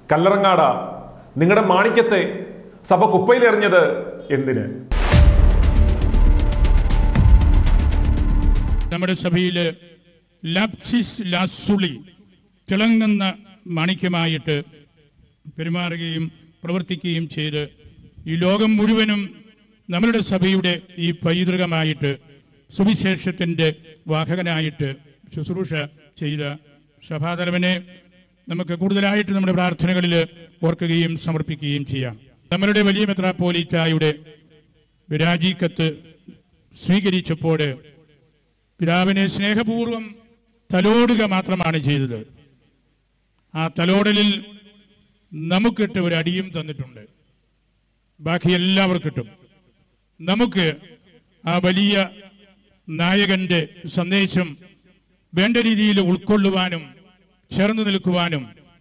കല്ലറങ്ങാട നിങ്ങളുടെ മാണിക്യത്തെ സഭ കുപ്പയിലെറിഞ്ഞത് എന്തിന് നമ്മുടെ സഭയിൽ ലാപ്സിസ് ലാസുളി തിളങ്ങുന്ന മാണിക്യമായിട്ട് പെരുമാറുകയും പ്രവർത്തിക്കുകയും ചെയ്ത് ഈ ലോകം മുഴുവനും നമ്മളുടെ സഭയുടെ ഈ പൈതൃകമായിട്ട് സുവിശേഷത്തിൻ്റെ വാഹകനായിട്ട് ശുശ്രൂഷ ചെയ്ത സഭാതലവനെ നമുക്ക് കൂടുതലായിട്ട് നമ്മുടെ പ്രാർത്ഥനകളിൽ ഓർക്കുകയും സമർപ്പിക്കുകയും ചെയ്യാം നമ്മളുടെ വലിയ മെത്രാപ്പോലീറ്റായുടെ വിരാജീക്കത്ത് സ്വീകരിച്ചപ്പോൾ പിതാവിനെ സ്നേഹപൂർവം തലോടുക മാത്രമാണ് ചെയ്തത് ആ തലോടലിൽ നമുക്കിട്ട് ഒരു അടിയും തന്നിട്ടുണ്ട് ബാക്കി എല്ലാവർക്കും കിട്ടും നമുക്ക് ആ വലിയ നായകന്റെ സന്ദേശം വേണ്ട രീതിയിൽ ഉൾക്കൊള്ളുവാനും ചേർന്ന് നിൽക്കുവാനും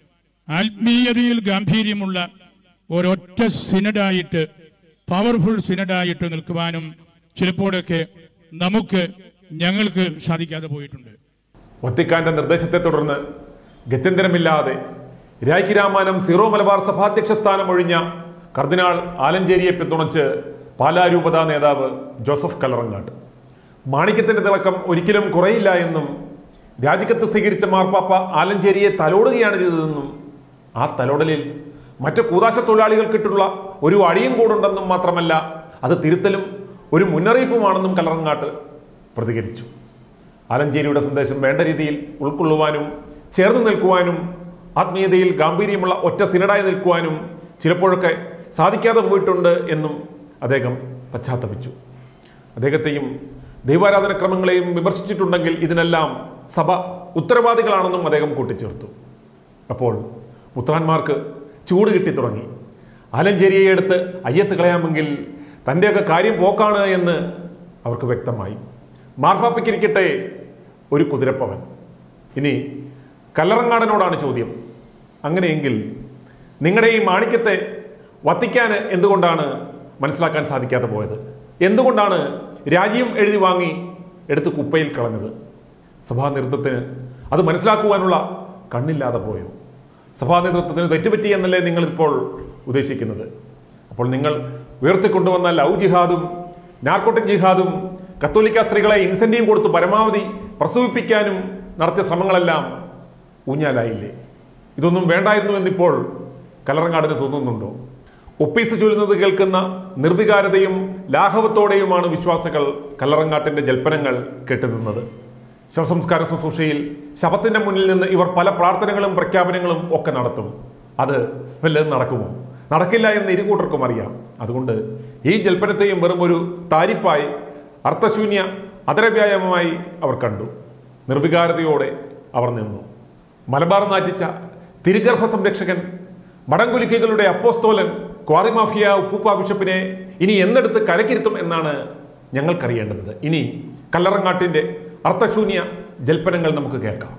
ആത്മീയതയിൽ ഗാംഭീര്യമുള്ള ഒരൊറ്റ സിനഡായിട്ട് പവർഫുൾ സിനഡായിട്ട് നിൽക്കുവാനും ചിലപ്പോഴൊക്കെ നമുക്ക് ഞങ്ങൾക്ക് സാധിക്കാതെ പോയിട്ടുണ്ട് വത്തിക്കാന്റെ നിർദ്ദേശത്തെ തുടർന്ന് ഗത്യന്തരമില്ലാതെ രായ്ക്ക് രാമാനം സീറോ മലബാർ സഭാധ്യക്ഷ സ്ഥാനം ഒഴിഞ്ഞ കർദിനാൾ ആലഞ്ചേരിയെ പിന്തുണച്ച് പാലാരൂപതാ നേതാവ് ജോസഫ് കലറങ്ങാട്ട് മാണിക്യത്തിന്റെ തിളക്കം ഒരിക്കലും കുറയില്ല എന്നും രാജിക്കത്ത് സ്വീകരിച്ച മാർപ്പാപ്പ ആലഞ്ചേരിയെ തലോടുകയാണ് ചെയ്തതെന്നും ആ തലോടലിൽ മറ്റ് കൂതാശ തൊഴിലാളികൾക്കിട്ടുള്ള ഒരു അടിയും കൂടുണ്ടെന്നും മാത്രമല്ല അത് തിരുത്തലും ഒരു മുന്നറിയിപ്പുമാണെന്നും കലറങ്ങാട്ട് പ്രതികരിച്ചു ആലഞ്ചേരിയുടെ സന്ദേശം വേണ്ട രീതിയിൽ ഉൾക്കൊള്ളുവാനും ചേർന്ന് നിൽക്കുവാനും ആത്മീയതയിൽ ഗാംഭീര്യമുള്ള ഒറ്റ സിനഡായി നിൽക്കുവാനും ചിലപ്പോഴൊക്കെ സാധിക്കാതെ പോയിട്ടുണ്ട് എന്നും അദ്ദേഹം പശ്ചാത്തപിച്ചു അദ്ദേഹത്തെയും ദൈവാരാധന ക്രമങ്ങളെയും വിമർശിച്ചിട്ടുണ്ടെങ്കിൽ ഇതിനെല്ലാം സഭ ഉത്തരവാദികളാണെന്നും അദ്ദേഹം കൂട്ടിച്ചേർത്തു അപ്പോൾ പുത്രാന്മാർക്ക് ചൂട് കിട്ടി തുടങ്ങി ആലഞ്ചേരിയെ എടുത്ത് അയ്യത്ത് കളയാമെങ്കിൽ തൻ്റെയൊക്കെ കാര്യം പോക്കാണ് എന്ന് അവർക്ക് വ്യക്തമായി മാർപ്പാപ്പയ്ക്കിരിക്കട്ടെ ഒരു കുതിരപ്പവൻ ഇനി കല്ലറങ്ങാടനോടാണ് ചോദ്യം അങ്ങനെയെങ്കിൽ നിങ്ങളുടെ ഈ മാണിക്യത്തെ വത്തിക്കാന് എന്തുകൊണ്ടാണ് മനസ്സിലാക്കാൻ സാധിക്കാതെ പോയത് എന്തുകൊണ്ടാണ് രാജ്യം എഴുതി വാങ്ങി എടുത്ത് കുപ്പയിൽ കളഞ്ഞത് സഭാ നേതൃത്വത്തിന് അത് മനസ്സിലാക്കുവാനുള്ള കണ്ണില്ലാതെ പോയോ സഭാ നേതൃത്വത്തിന് തെറ്റുപറ്റി എന്നല്ലേ നിങ്ങൾ ഇപ്പോൾ ഉദ്ദേശിക്കുന്നത് അപ്പോൾ നിങ്ങൾ ഉയർത്തിക്കൊണ്ടുവന്ന ലവ് ജിഹാദും നാർക്കോട്ടിക് ജിഹാദും കത്തോലിക്ക സ്ത്രീകളെ ഇൻസെന്റീവ് കൊടുത്ത് പരമാവധി പ്രസവിപ്പിക്കാനും നടത്തിയ ശ്രമങ്ങളെല്ലാം ഊഞ്ഞാലായില്ലേ ഇതൊന്നും വേണ്ടായിരുന്നു എന്നിപ്പോൾ കലറങ്ങാടിന് തോന്നുന്നുണ്ടോ ഒപ്പീസ് ചൊല്ലുന്നത് കേൾക്കുന്ന നിർവികാരതയും ലാഘവത്തോടെയുമാണ് വിശ്വാസികൾ കല്ലറങ്ങാട്ടിന്റെ ജൽപ്പനങ്ങൾ കേട്ടുനിന്നത് ശവസംസ്കാര ശുശ്രൂഷയിൽ ശവത്തിന്റെ മുന്നിൽ നിന്ന് ഇവർ പല പ്രാർത്ഥനകളും പ്രഖ്യാപനങ്ങളും ഒക്കെ നടത്തും അത് വല്ലതും നടക്കുമോ നടക്കില്ല എന്ന് ഇരുകൂട്ടർക്കും അറിയാം അതുകൊണ്ട് ഈ ജൽപ്പനത്തെയും വെറും ഒരു താരിപ്പായി അർത്ഥശൂന്യ അതരവ്യായാമമായി അവർ കണ്ടു നിർവികാരതയോടെ അവർ നിന്നു മലബാർ നാറ്റിച്ച തിരുഗർഭ സംരക്ഷകൻ മടങ്കുലിക്കകളുടെ അപ്പോസ്തോലൻ ക്വാറി മാഫിയ ഉപ്പൂപ്പ ബിഷപ്പിനെ ഇനി എന്നെടുത്ത് കരക്കിരുത്തും എന്നാണ് ഞങ്ങൾക്കറിയേണ്ടത് ഇനി കല്ലറങ്ങാട്ടിന്റെ അർത്ഥശൂന്യ ജൽപ്പനങ്ങൾ നമുക്ക് കേൾക്കാം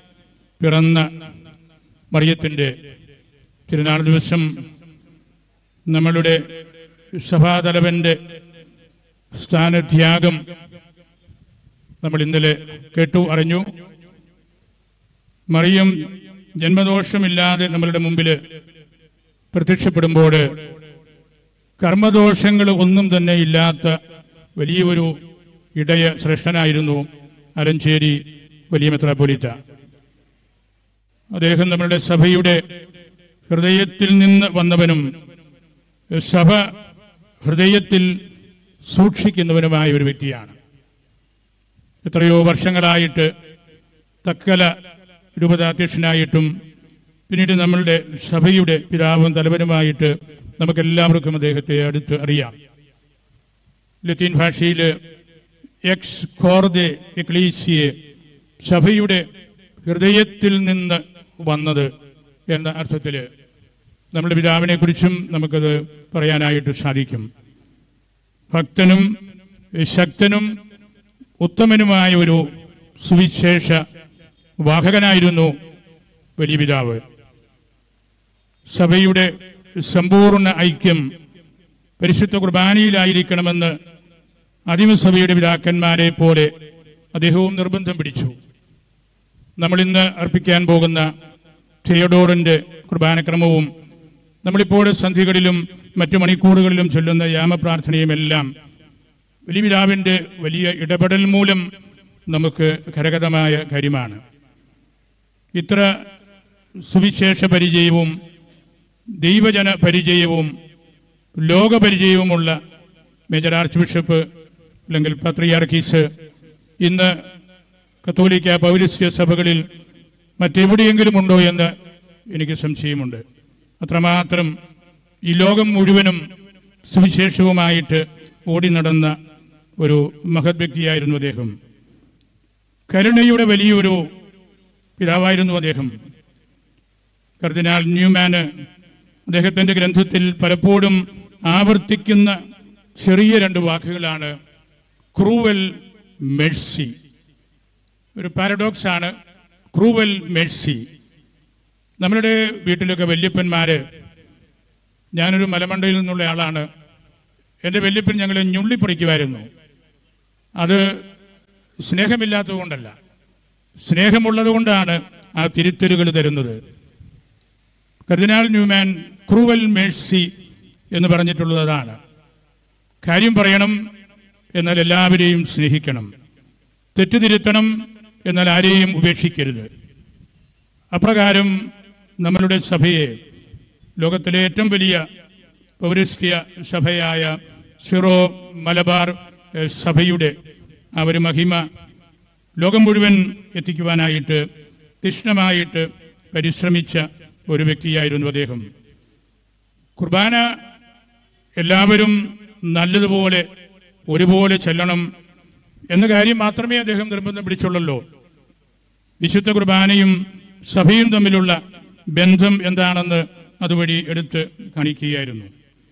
പിറന്ന മറിയത്തിൻ്റെ തിരുനാൾ ദിവസം നമ്മളുടെ സഭാതലവന്റെ സ്ഥാനത്യാഗം നമ്മൾ ഇന്നലെ കേട്ടു അറിഞ്ഞു മറിയം ജന്മദോഷമില്ലാതെ നമ്മളുടെ മുമ്പിൽ പ്രത്യക്ഷപ്പെടുമ്പോൾ കർമ്മദോഷങ്ങൾ ഒന്നും തന്നെ ഇല്ലാത്ത വലിയൊരു ഇടയ ശ്രേഷ്ഠനായിരുന്നു അരഞ്ചേരി വലിയ മെത്രാപ്പൊലിത്ത അദ്ദേഹം നമ്മളുടെ സഭയുടെ ഹൃദയത്തിൽ നിന്ന് വന്നവനും സഭ ഹൃദയത്തിൽ സൂക്ഷിക്കുന്നവനുമായ ഒരു വ്യക്തിയാണ് എത്രയോ വർഷങ്ങളായിട്ട് തക്കല രൂപതാധ്യക്ഷനായിട്ടും പിന്നീട് നമ്മളുടെ സഭയുടെ പിതാവും തലവനുമായിട്ട് നമുക്കെല്ലാവർക്കും അദ്ദേഹത്തെ അടുത്ത് അറിയാം ലത്തീൻ ഭാഷയിൽ എക്സ് കോർദെ എക്ലീസിയെ സഭയുടെ ഹൃദയത്തിൽ നിന്ന് വന്നത് എന്ന അർത്ഥത്തിൽ നമ്മുടെ പിതാവിനെ കുറിച്ചും നമുക്കത് പറയാനായിട്ട് സാധിക്കും ഭക്തനും ശക്തനും ഉത്തമനുമായ ഒരു സുവിശേഷ വാഹകനായിരുന്നു വലിയ പിതാവ് സഭയുടെ സമ്പൂർണ്ണ ഐക്യം പരിശുദ്ധ കുർബാനയിലായിരിക്കണമെന്ന് അധിമസഭയുടെ പിതാക്കന്മാരെ പോലെ അദ്ദേഹവും നിർബന്ധം പിടിച്ചു നമ്മൾ ഇന്ന് അർപ്പിക്കാൻ പോകുന്ന തിയോഡോറിന്റെ കുർബാനക്രമവും നമ്മളിപ്പോൾ സന്ധികളിലും മറ്റു മണിക്കൂറുകളിലും ചൊല്ലുന്ന യാമപ്രാർത്ഥനയും എല്ലാം വലിയ പിതാവിൻ്റെ വലിയ ഇടപെടൽ മൂലം നമുക്ക് കരഗതമായ കാര്യമാണ് ഇത്ര സുവിശേഷ പരിചയവും ദൈവജന പരിചയവും ലോകപരിചയവുമുള്ള മേജർ ആർച്ച് ബിഷപ്പ് അല്ലെങ്കിൽ പത്രിയാർക്കീസ് ഇന്ന് കത്തോലിക്ക പൗരസ്ത്യ സഭകളിൽ മറ്റെവിടെയെങ്കിലും ഉണ്ടോ എന്ന് എനിക്ക് സംശയമുണ്ട് അത്രമാത്രം ഈ ലോകം മുഴുവനും സുവിശേഷവുമായിട്ട് ഓടി നടന്ന ഒരു മഹത് വ്യക്തിയായിരുന്നു അദ്ദേഹം കരുണയുടെ വലിയൊരു പിതാവായിരുന്നു അദ്ദേഹം കർദിനാൾ ന്യൂമാന് അദ്ദേഹത്തിന്റെ ഗ്രന്ഥത്തിൽ പലപ്പോഴും ആവർത്തിക്കുന്ന ചെറിയ രണ്ട് വാക്കുകളാണ് ക്രൂവൽ മെഴ്സി ഒരു പാരഡോക്സ് ആണ് ക്രൂവൽ മെഴ്സി നമ്മളുടെ വീട്ടിലൊക്കെ വല്യപ്പന്മാര് ഞാനൊരു മലമണ്ടയിൽ നിന്നുള്ള ആളാണ് എൻ്റെ വല്യപ്പൻ ഞങ്ങളെ ഞുള്ളിപ്പറിക്കുമായിരുന്നു അത് സ്നേഹമില്ലാത്തത് കൊണ്ടല്ല സ്നേഹമുള്ളത് കൊണ്ടാണ് ആ തിരുത്തലുകൾ തരുന്നത് കർദിനാൾ ന്യൂമാൻ ക്രൂവൽ മേഴ്സി എന്ന് പറഞ്ഞിട്ടുള്ളത് അതാണ് കാര്യം പറയണം എന്നാൽ എല്ലാവരെയും സ്നേഹിക്കണം തെറ്റുതിരുത്തണം എന്നാൽ ആരെയും ഉപേക്ഷിക്കരുത് അപ്രകാരം നമ്മളുടെ സഭയെ ലോകത്തിലെ ഏറ്റവും വലിയ പൗരസ്ത്യ സഭയായ സിറോ മലബാർ ഏഹ്, സഭയുടെ ആ ഒരു മഹിമ ലോകം മുഴുവൻ എത്തിക്കുവാനായിട്ട് തീഷ്ണമായിട്ട് പരിശ്രമിച്ച ഒരു വ്യക്തിയായിരുന്നു അദ്ദേഹം കുർബാന എല്ലാവരും നല്ലതുപോലെ ഒരുപോലെ ചെല്ലണം എന്ന കാര്യം മാത്രമേ അദ്ദേഹം നിർബന്ധം പിടിച്ചുള്ളല്ലോ വിശുദ്ധ കുർബാനയും സഭയും തമ്മിലുള്ള ബന്ധം എന്താണെന്ന് അതുവഴി എടുത്ത് കാണിക്കുകയായിരുന്നു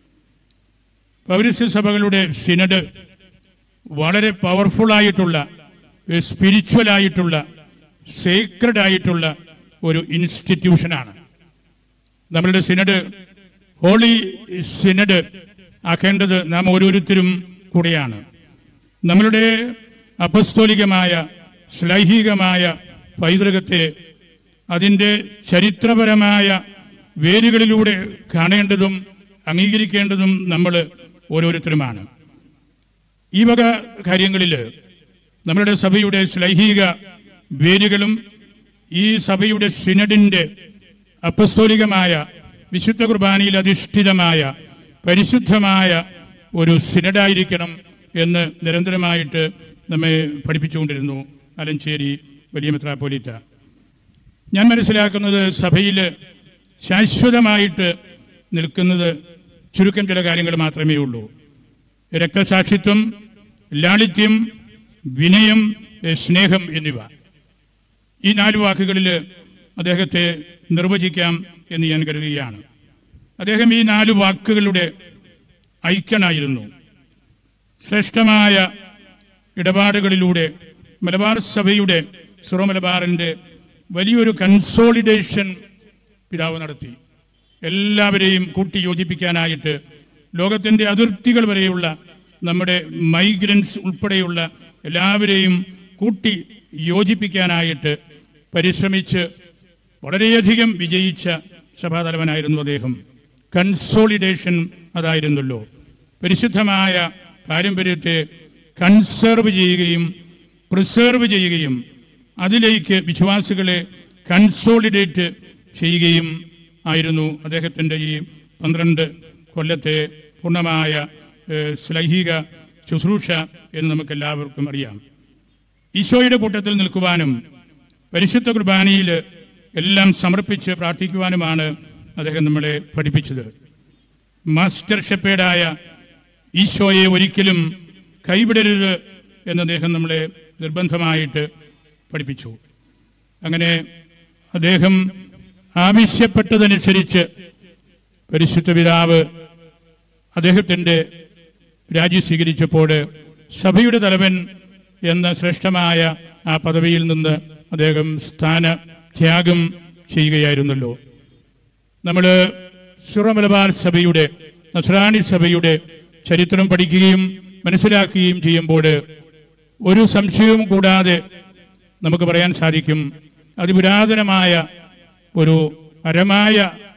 പൗരസ്യ സഭകളുടെ സിനഡ് വളരെ പവർഫുൾ ആയിട്ടുള്ള സ്പിരിച്വൽ ആയിട്ടുള്ള സേക്രഡ് ആയിട്ടുള്ള ഒരു ഇൻസ്റ്റിറ്റ്യൂഷനാണ് നമ്മളുടെ സിനഡ് ഹോളി സിനഡ് ആക്കേണ്ടത് നാം ഓരോരുത്തരും കൂടെയാണ് നമ്മളുടെ അപസ്തോലികമായ ശ്ലൈഹികമായ പൈതൃകത്തെ അതിൻ്റെ ചരിത്രപരമായ വേരുകളിലൂടെ കാണേണ്ടതും അംഗീകരിക്കേണ്ടതും നമ്മൾ ഓരോരുത്തരുമാണ് ഈ വക കാര്യങ്ങളിൽ നമ്മളുടെ സഭയുടെ ശ്ലൈഹിക വേരുകളും ഈ സഭയുടെ സിനഡിന്റെ അപ്പസ്തോലികമായ വിശുദ്ധ കുർബാനയിൽ അധിഷ്ഠിതമായ പരിശുദ്ധമായ ഒരു സിനഡായിരിക്കണം എന്ന് നിരന്തരമായിട്ട് നമ്മെ പഠിപ്പിച്ചുകൊണ്ടിരുന്നു അലഞ്ചേരി വലിയ മെത്രാപ്പോലീത്ത ഞാൻ മനസ്സിലാക്കുന്നത് സഭയിൽ ശാശ്വതമായിട്ട് നിൽക്കുന്നത് ചുരുക്കം ചില കാര്യങ്ങൾ മാത്രമേ ഉള്ളൂ രക്തസാക്ഷിത്വം ലാളിത്യം വിനയം ഏഹ് സ്നേഹം എന്നിവ ഈ നാല് വാക്കുകളിൽ അദ്ദേഹത്തെ നിർവചിക്കാം എന്ന് ഞാൻ കരുതുകയാണ് അദ്ദേഹം ഈ നാല് വാക്കുകളുടെ ഐക്യനായിരുന്നു ശ്രേഷ്ഠമായ ഇടപാടുകളിലൂടെ മലബാർ സഭയുടെ സുറോ മലബാറിന്റെ വലിയൊരു കൺസോളിഡേഷൻ പിതാവ് നടത്തി എല്ലാവരെയും കൂട്ടി യോജിപ്പിക്കാനായിട്ട് ലോകത്തിന്റെ അതിർത്തികൾ വരെയുള്ള നമ്മുടെ മൈഗ്രൻസ് ഉൾപ്പെടെയുള്ള എല്ലാവരെയും കൂട്ടി യോജിപ്പിക്കാനായിട്ട് പരിശ്രമിച്ച് വളരെയധികം വിജയിച്ച സഭാതലവനായിരുന്നു അദ്ദേഹം കൺസോളിഡേഷൻ അതായിരുന്നല്ലോ പരിശുദ്ധമായ പാരമ്പര്യത്തെ കൺസർവ് ചെയ്യുകയും പ്രിസർവ് ചെയ്യുകയും അതിലേക്ക് വിശ്വാസികളെ കൺസോളിഡേറ്റ് ചെയ്യുകയും ആയിരുന്നു അദ്ദേഹത്തിൻ്റെ ഈ പന്ത്രണ്ട് കൊല്ലത്തെ പൂർണ്ണമായ ഏഹ്, ശ്ലൈഹിക ശുശ്രൂഷ എന്ന് നമുക്ക് എല്ലാവർക്കും അറിയാം ഈശോയുടെ കൂട്ടത്തിൽ നിൽക്കുവാനും പരിശുദ്ധ കുർബാനയിൽ എല്ലാം സമർപ്പിച്ച് പ്രാർത്ഥിക്കുവാനുമാണ് അദ്ദേഹം നമ്മളെ പഠിപ്പിച്ചത് മാസ്റ്റർ ഷെപ്പേഡായ ഈശോയെ ഒരിക്കലും കൈവിടരുത് എന്ന് അദ്ദേഹം നമ്മളെ നിർബന്ധമായിട്ട് പഠിപ്പിച്ചു അങ്ങനെ അദ്ദേഹം ആവശ്യപ്പെട്ടതനുസരിച്ച് പരിശുദ്ധ പിതാവ് അദ്ദേഹത്തിന്റെ രാജി സ്വീകരിച്ചപ്പോൾ സഭയുടെ തലവൻ എന്ന ശ്രേഷ്ഠമായ ആ പദവിയിൽ നിന്ന് അദ്ദേഹം സ്ഥാന ത്യാഗം ചെയ്യുകയായിരുന്നല്ലോ നമ്മൾ സുറമലബാർ സഭയുടെ നസ്രാണി സഭയുടെ ചരിത്രം പഠിക്കുകയും മനസ്സിലാക്കുകയും ചെയ്യുമ്പോൾ ഒരു സംശയവും കൂടാതെ നമുക്ക് പറയാൻ സാധിക്കും അതിപുരാതനമായ ഒരു പരമായ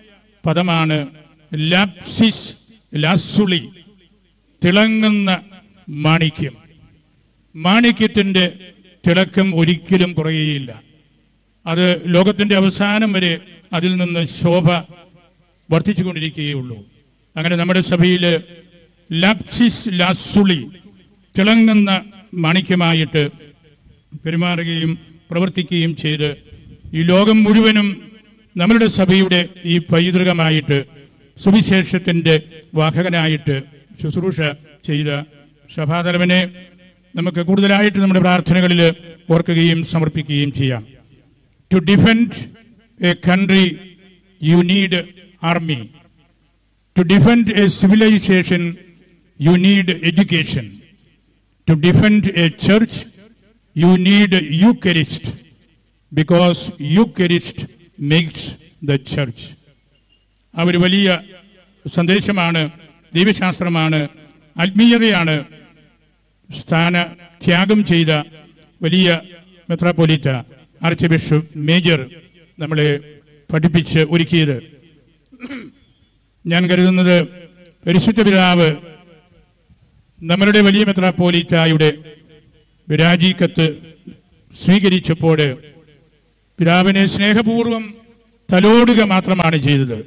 പദമാണ് ലാപ്സിസ് ലാസുളി തിളങ്ങുന്ന മാണിക്യം മാണിക്യത്തിന്റെ തിളക്കം ഒരിക്കലും കുറയുകയില്ല അത് ലോകത്തിന്റെ അവസാനം വരെ അതിൽ നിന്ന് ശോഭ വർദ്ധിച്ചുകൊണ്ടിരിക്കുകയുള്ളൂ അങ്ങനെ നമ്മുടെ സഭയിൽ ലാപ്സിസ് ലാസുളി തിളങ്ങുന്ന മാണിക്യമായിട്ട് പെരുമാറുകയും പ്രവർത്തിക്കുകയും ചെയ്ത് ഈ ലോകം മുഴുവനും നമ്മളുടെ സഭയുടെ ഈ പൈതൃകമായിട്ട് സുവിശേഷത്തിന്റെ വാഹകനായിട്ട് ശുശ്രൂഷ ചെയ്ത സഭാതലവനെ നമുക്ക് കൂടുതലായിട്ട് നമ്മുടെ പ്രാർത്ഥനകളിൽ ഓർക്കുകയും സമർപ്പിക്കുകയും ചെയ്യാം to defend a country you need army to defend a civilisation you need education to defend a church you need Eucharist because Eucharist makes the church ആ ഒരു വലിയ സന്ദേശമാണ് ദൈവശാസ്ത്രമാണ് ആത്മീയതയാണ് സ്ഥാന ത്യാഗം ചെയ്ത വലിയ മെത്രാപ്പൊലീത്ത ആർച്ച് ബിഷപ്പ് മേജർ നമ്മളെ പഠിപ്പിച്ച് ഒരുക്കിയത് ഞാൻ കരുതുന്നത് പരിശുദ്ധ പിതാവ് നമ്മളുടെ വലിയ മെത്രാപ്പോലീറ്റായുടെ വിരാജീക്കത്ത് സ്വീകരിച്ചപ്പോൾ പിതാവിനെ സ്നേഹപൂർവം തലോടുക മാത്രമാണ് ചെയ്തത്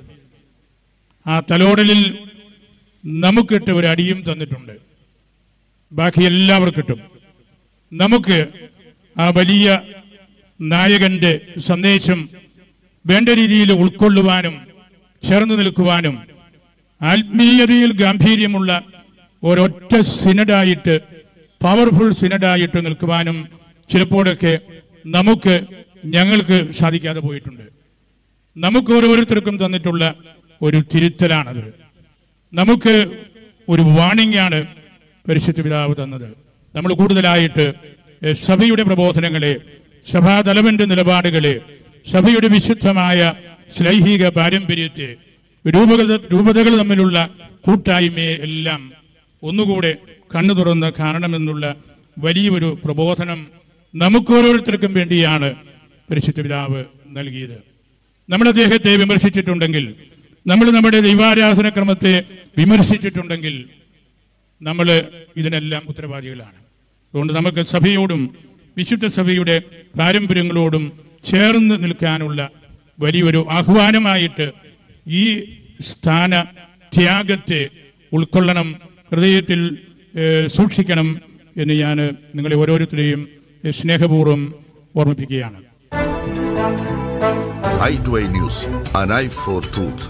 ആ തലോടലിൽ നമുക്കിട്ട് ഒരു അടിയും തന്നിട്ടുണ്ട് ബാക്കി എല്ലാവർക്കും കിട്ടും നമുക്ക് ആ വലിയ നായകന്റെ സന്ദേശം വേണ്ട രീതിയിൽ ഉൾക്കൊള്ളുവാനും ചേർന്ന് നിൽക്കുവാനും ആത്മീയതയിൽ ഗാംഭീര്യമുള്ള ഒരൊറ്റ സിനഡായിട്ട് പവർഫുൾ സിനഡായിട്ട് നിൽക്കുവാനും ചിലപ്പോഴൊക്കെ നമുക്ക് ഞങ്ങൾക്ക് സാധിക്കാതെ പോയിട്ടുണ്ട് നമുക്ക് ഓരോരുത്തർക്കും തന്നിട്ടുള്ള ഒരു തിരുത്തലാണത് നമുക്ക് ഒരു വാണിംഗ് ആണ് പരിശുദ്ധ പിതാവ് തന്നത് നമ്മൾ കൂടുതലായിട്ട് ഏഹ്, സഭയുടെ പ്രബോധനങ്ങളെ സഭാതലവന്റെ നിലപാടുകളെ സഭയുടെ വിശുദ്ധമായ ശ്ലൈഹിക പാരമ്പര്യത്തെ രൂപകത രൂപതകൾ തമ്മിലുള്ള കൂട്ടായ്മയെ എല്ലാം ഒന്നുകൂടെ കണ്ണു തുറന്ന് കാണണമെന്നുള്ള വലിയൊരു പ്രബോധനം നമുക്കോരോരുത്തർക്കും വേണ്ടിയാണ് പരിശുദ്ധ പിതാവ് നൽകിയത് നമ്മൾ അദ്ദേഹത്തെ വിമർശിച്ചിട്ടുണ്ടെങ്കിൽ നമ്മൾ നമ്മുടെ ദൈവാരാധന ക്രമത്തെ വിമർശിച്ചിട്ടുണ്ടെങ്കിൽ നമ്മൾ ഇതിനെല്ലാം ഉത്തരവാദികളാണ് അതുകൊണ്ട് നമുക്ക് സഭയോടും വിശുദ്ധ സഭയുടെ പാരമ്പര്യങ്ങളോടും ചേർന്ന് നിൽക്കാനുള്ള വലിയൊരു ആഹ്വാനമായിട്ട് ഈ സ്ഥാന ത്യാഗത്തെ ഉൾക്കൊള്ളണം ഹൃദയത്തിൽ ഏഹ്, സൂക്ഷിക്കണം എന്ന് ഞാൻ നിങ്ങളെ ഓരോരുത്തരെയും ഏഹ്, സ്നേഹപൂർവ്വം ഓർമ്മിപ്പിക്കുകയാണ് Eye to Eye News an eye for truth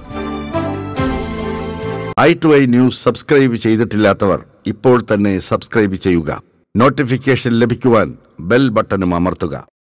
Eye to Eye News subscribe ചെയ്തിട്ടില്ലാത്തവർ ഇപ്പോൾ തന്നെ സബ്സ്ക്രൈബ് ചെയ്യുക നോട്ടിഫിക്കേഷൻ ലഭിക്കുവാൻ ബെൽ ബട്ടണും അമർത്തുക